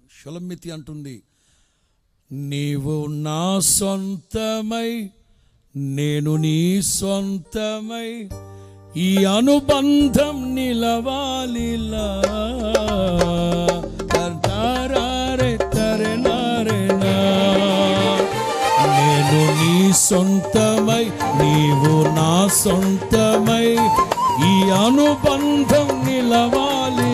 షులమితి అంటుంది నీవు నా సొంతమై నేను నీ సొంతమై ఈ అనుబంధం నిలవాలిలా తర్తారారే తరెనారెనా. నేను నీ సొంతమై నీవు నా సొంతమై ఈ అనుబంధం నిలవాలి